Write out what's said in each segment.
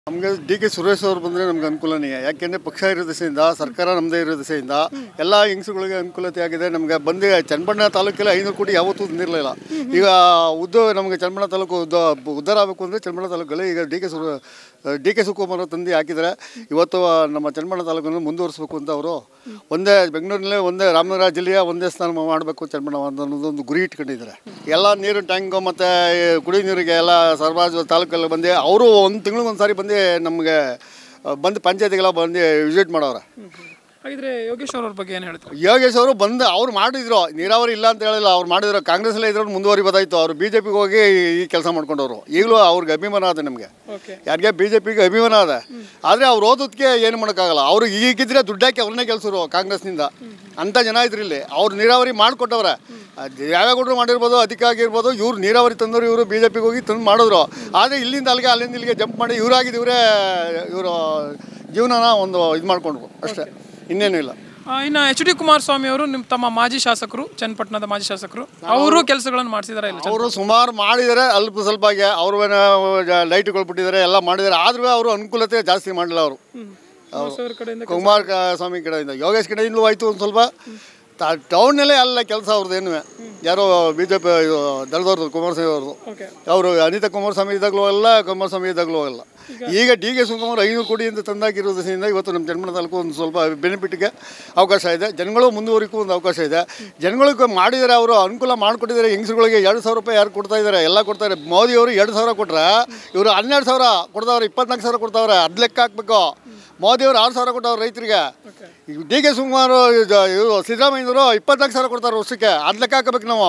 ನಮಗೆ D K Suresh ಅವರು ಬಂದರೆ ನಮ್ಗೆ ಅನುಕೂಲನೇ ಯಾಕೆಂದರೆ ಪಕ್ಷ ಇರೋ ದಿಸೆಯಿಂದ ಸರ್ಕಾರ ನಮ್ಮದೇ ಇರೋ ದಿಸೆಯಿಂದ ಎಲ್ಲ ಹೆಂಗಸುಗಳಿಗೆ ಅನುಕೂಲತೆ ಆಗಿದೆ ನಮಗೆ ಬಂದು ಚನ್ನಪಟ್ಟಣ ತಾಲೂಕಲ್ಲಿ ಐನೂರು ಕೋಟಿ ಯಾವತ್ತೂ ಬಂದಿರಲಿಲ್ಲ ಈಗ ಉದ್ದ ನಮಗೆ ಚನ್ನಪಟ್ಟಣ ತಾಲೂಕು ಉದ್ದ ಉದ್ಧಾರ ಆಗಬೇಕು ಅಂದರೆ ಚನ್ನಪಟ್ಟಣ ತಾಲೂಕಲ್ಲಿ ಈಗ ಡಿ ಕೆ ಸುರ ಡಿ ಕೆ ಶಿವಕುಮಾರ್ ತಂದು ಹಾಕಿದರೆ ಇವತ್ತು ನಮ್ಮ ಚನ್ನಪಟ್ಟಣ ತಾಲೂಕನ್ನು ಮುಂದುವರಿಸಬೇಕು ಅಂತ ಅವರು ಒಂದೇ ಬೆಂಗಳೂರಿನಲ್ಲೇ ಒಂದೇ ರಾಮನಗರ ಜಿಲ್ಲೆಯ ಒಂದೇ ಸ್ಥಾನ ಮಾಡಬೇಕು ಚನ್ನಪಟ್ಟಣ ಅಂತ ಅನ್ನೋದೊಂದು ಗುರಿ ಇಟ್ಕೊಂಡಿದ್ದಾರೆ ಎಲ್ಲ ನೀರು ಟ್ಯಾಂಕ್ ಮತ್ತು ಕುಡಿಯೋ ನೀರಿಗೆ ಎಲ್ಲ ಸರಬರಾಜು ತಾಲೂಕಲ್ಲಿ ಬಂದು ಅವರು ಒಂದು ತಿಂಗಳಿಗೆ ಒಂದು ಸಾರಿ ಬಂದು ನಮಗೆ ಬಂದು ಪಂಚಾಯತಿಗೆಲ್ಲ ಬಂದು ವಿಸಿಟ್ ಮಾಡವ್ರೆ ಹಾಗಿದ್ರೆ ಯೋಗೇಶ್ವರ್ ಅವ್ರ ಬಗ್ಗೆ ಏನು ಹೇಳ್ತಾರೆ ಯೋಗೇಶ್ ಅವರು ಬಂದು ಅವ್ರು ಮಾಡಿದ್ರು ನೀರಾವರಿ ಇಲ್ಲ ಅಂತ ಹೇಳಿಲ್ಲ ಅವ್ರು ಮಾಡಿದ್ರು ಕಾಂಗ್ರೆಸ್ಸಲ್ಲೇ ಇದ್ರು ಮುಂದುವರಿಬೋದಾಯ್ತು ಅವರು ಬಿ ಜೆ ಪಿಗೆ ಹೋಗಿ ಈ ಕೆಲಸ ಮಾಡ್ಕೊಂಡವರು ಈಗಲೂ ಅವ್ರಿಗೆ ಅಭಿಮಾನ ಅದ ನಮಗೆ ಓಕೆ ಯಾರಿಗೆ ಬಿ ಜೆ ಪಿಗೆ ಅಭಿಮಾನ ಅದ ಆದರೆ ಅವ್ರು ಓದೋದಕ್ಕೆ ಏನು ಮಾಡೋಕ್ಕಾಗಲ್ಲ ಅವರು ಈಗಿದ್ರೆ ದುಡ್ಡು ಹಾಕಿ ಅವ್ರನ್ನೇ ಕೆಲಸರು ಕಾಂಗ್ರೆಸ್ನಿಂದ ಅಂಥ ಜನ ಇದ್ರು ಇಲ್ಲಿ ಅವ್ರು ನೀರಾವರಿ ಮಾಡಿಕೊಟ್ಟವ್ರೆ ಯಾವ್ಯಾವ ಮಾಡಿರ್ಬೋದು ಅದಕ್ಕೆ ಆಗಿರ್ಬೋದು ಇವ್ರು ನೀರಾವರಿ ತಂದರು ಇವರು ಬಿ ಜೆ ಪಿಗೆ ಹೋಗಿ ತಂದು ಮಾಡಿದ್ರು ಆದರೆ ಇಲ್ಲಿಂದ ಅಲ್ಲಿಗೆ ಅಲ್ಲಿಂದ ಇಲ್ಲಿಗೆ ಜಂಪ್ ಮಾಡಿ ಇವರಾಗಿದ್ದು ಇವರೇ ಇವರು ಜೀವನನ ಒಂದು ಇದು ಮಾಡ್ಕೊಂಡ್ರು ಅಷ್ಟೇ ಇನ್ನೇನು ಇಲ್ಲ ಇನ್ನು ಎಚ್ ಡಿ ಕುಮಾರಸ್ವಾಮಿ ಅವರು ನಿಮ್ಮ ತಮ್ಮ ಮಾಜಿ ಶಾಸಕರು ಚನ್ನಪಟ್ಟಣದ ಮಾಜಿ ಶಾಸಕರು ಅವರು ಕೆಲಸಗಳನ್ನು ಮಾಡಿಸಿದಾರೆ ಇಲ್ಲ ಅವರು ಸುಮಾರು ಮಾಡಿದ್ದಾರೆ ಅಲ್ಪ ಸ್ವಲ್ಪ ಅವರು ಲೈಟ್ಗಳು ಬಿಟ್ಟಿದ್ದಾರೆ ಎಲ್ಲ ಮಾಡಿದ್ದಾರೆ ಆದ್ರೂ ಅವರು ಅನುಕೂಲತೆ ಜಾಸ್ತಿ ಮಾಡಲಿಲ್ಲ ಅವರು ಕುಮಾರಸ್ವಾಮಿ ಕಡೆಯಿಂದ ಕುಮಾರ ಕ- ಸ್ವಾಮಿ ಕಡೆಯಿಂದ ಯೋಗೇಶ್ ಕಡೆಯಿಂದಲೂ ಆಯಿತು ಒಂದು ಸ್ವಲ್ಪ ಟೌನ್ನಲ್ಲೇ ಅಲ್ಲ ಕೆಲಸ ಅವ್ರದ್ದು ಏನು ಯಾರೋ ಬಿ ಜೆ ಪಿ ಇದು ದಳದವ್ರದ್ದು ಕುಮಾರಸ್ವಾಮಿ ಅವ್ರದ್ದು ಓಕೆ ಅವರು ಅನಿತಾ ಕುಮಾರಸ್ವಾಮಿ ಇದ್ದಾಗಲೂ ಅಲ್ಲ ಕುಮಾರಸ್ವಾಮಿ ಇದ್ದಾಗಲೂ ಅಲ್ಲ ಈಗ ಡಿ ಕೆ ಶಿವಕುಮಾರ್ ಐನೂರು ಕೋಟಿ ಅಂತ ತಂದಾಕಿರೋದ್ರಿಂದ ಇವತ್ತು ನಮ್ಮ ಜನ್ಮನ ತಾಲೂಕು ಒಂದು ಸ್ವಲ್ಪ ಬೆನಿಫಿಟ್ಗೆ ಅವಕಾಶ ಇದೆ ಜನಗಳು ಮುಂದುವರಿಗೂ ಒಂದು ಅವಕಾಶ ಇದೆ ಜನಗಳಿಗೆ ಮಾಡಿದರೆ ಅವರು ಅನುಕೂಲ ಮಾಡಿಕೊಟ್ಟಿದ್ದಾರೆ ಹೆಂಗಸುಗಳಿಗೆ ಎರಡು ಸಾವಿರ ರೂಪಾಯಿ ಯಾರು ಕೊಡ್ತಾ ಇದ್ದಾರೆ ಎಲ್ಲ ಕೊಡ್ತಾರೆ ಮೋದಿ ಅವರು ಎರಡು ಸಾವಿರ ಕೊಟ್ರೆ ಇವರು ಹನ್ನೆರಡು ಸಾವಿರ ಕೊಡ್ತಾವ್ರೆ ಇಪ್ಪತ್ನಾಲ್ಕು ಸಾವಿರ ಕೊಡ್ತಾವ್ರೆ ಅದು ಲೆಕ್ಕ ಹಾಕ್ಬೇಕು ಮೋದಿ ಅವರು ಆರು ಸಾವಿರ ಕೊಟ್ಟವ್ರೆ ರೈತರಿಗೆ ಈಗ ಡಿ ಕೆ ಶಿವಕುಮಾರ್ ಇವರು ಸಿದ್ದರಾಮಯ್ಯನವರು ಇಪ್ಪತ್ನಾಲ್ಕು ಸಾವಿರ ಕೊಡ್ತಾರೆ ವರ್ಷಕ್ಕೆ ಅದು ಲೆಕ್ಕ ಹಾಕಬೇಕು ನಾವು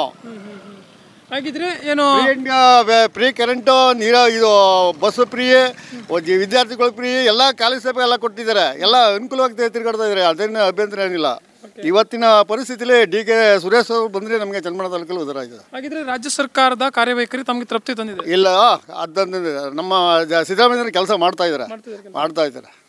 ಹಾಗಿದ್ರೆ ಏನು ಫ್ರೀ ಕರೆಂಟು ನೀರ ಇದು ಬಸ್ ಫ್ರೀ ವಿದ್ಯಾರ್ಥಿಗಳು ಫ್ರೀ ಎಲ್ಲ ಕಾಲೇಜ್ ಸೇವೆ ಎಲ್ಲ ಕೊಟ್ಟಿದ್ದಾರೆ ಎಲ್ಲ ಅನುಕೂಲವಾಗಿ ತಿ- ತಿರ್ಗಾಡ್ತಾ ಇದ್ದಾರೆ ಅದೇನು ಅಭ್ಯಂತರ ಏನಿಲ್ಲ ಇವತ್ತಿನ ಪರಿಸ್ಥಿತಿಲಿ ಡಿ ಕೆ ಸುರೇಶ್ ಅವರು ಬಂದರೆ ನಮಗೆ ಚನ್ನಮಣ ತಾಲೂಕಲ್ಲಿ ಉದಾರ ಆಗಿದೆ ಹಾಗಿದ್ರೆ ರಾಜ್ಯ ಸರ್ಕಾರದ ಕಾರ್ಯವೈಖರಿ ತಮಗೆ ತೃಪ್ತಿ ತಂದಿದೆ ಇಲ್ಲ ಅದಂದ್ರೆ ನಮ್ಮ ಜ- ಸಿದ್ದರಾಮಯ್ಯನವರು ಕೆಲಸ ಮಾಡ್ತಾ ಇದ್ದಾರೆ ಮಾಡ್ತಿದ್ದಾರೆ ಮಾಡ್ತಾ ಇದ್ದಾರೆ